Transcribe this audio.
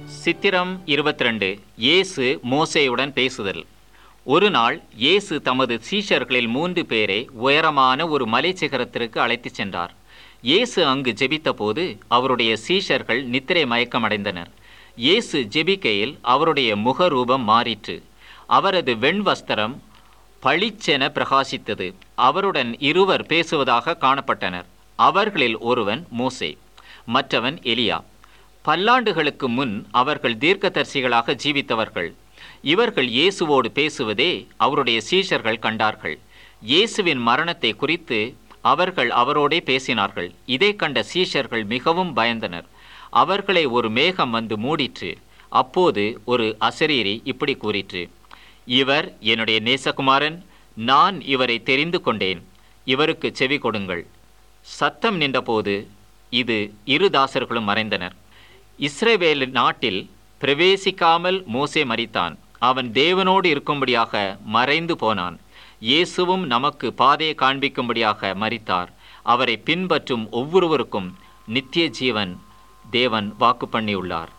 சித்திரம் 22 இயேசு மோசேயுடன் பேசுதல் ஒரு நாள் இயேசு தமது சீஷர்களில் மூன்று பேரை உயரமான ஒரு மலைச்சிகரத்திற்கு அழைத்துச் சென்றார் இயேசு அங்கு ஜெபித்தபோது அவருடைய சீஷர்கள் நித்திரை மயக்கமடைந்தனர் இயேசு ஜெபிக்கையில் அவருடைய முகரூபம் மாறிற்று அவரது வெண்வஸ்திரம் பளிச்சென பிரகாசித்தது அவருடன் இருவர் பேசுவதாக காணப்பட்டனர் அவர்களில் ஒருவன் மோசே மற்றவன் எலியா பல்லாண்டுகளுக்கு முன் அவர்கள் தீர்க்கதரிசிகளாக ஜீவித்தவர்கள் இவர்கள் இயேசுவோடு பேசுவதே அவருடைய சீஷர்கள் கண்டார்கள் இயேசுவின் மரணத்தை குறித்து அவர்கள் அவரோடே பேசினார்கள் இதை கண்ட சீஷர்கள் மிகவும் பயந்தனர் அவர்களை ஒரு மேகம் வந்து மூடிற்று அப்போது ஒரு அசரீரி இப்படி கூறிற்று இவர் என்னுடைய நேசகுமாரன் நான் இவரை தெரிந்து கொண்டேன் இவருக்கு செவி கொடுங்கள் சத்தம் நின்றபோது இது இரு தாசர்களும் மறைந்தனர் இஸ்ரவேல் நாட்டில் பிரவேசிக்காமல் மோசே மரித்தான் அவன் தேவனோடு இருக்கும்படியாக மறைந்து போனான் இயேசுவும் நமக்கு பாதையை காண்பிக்கும்படியாக மரித்தார் அவரை பின்பற்றும் ஒவ்வொருவருக்கும் நித்திய ஜீவன் தேவன் வாக்கு பண்ணியுள்ளார்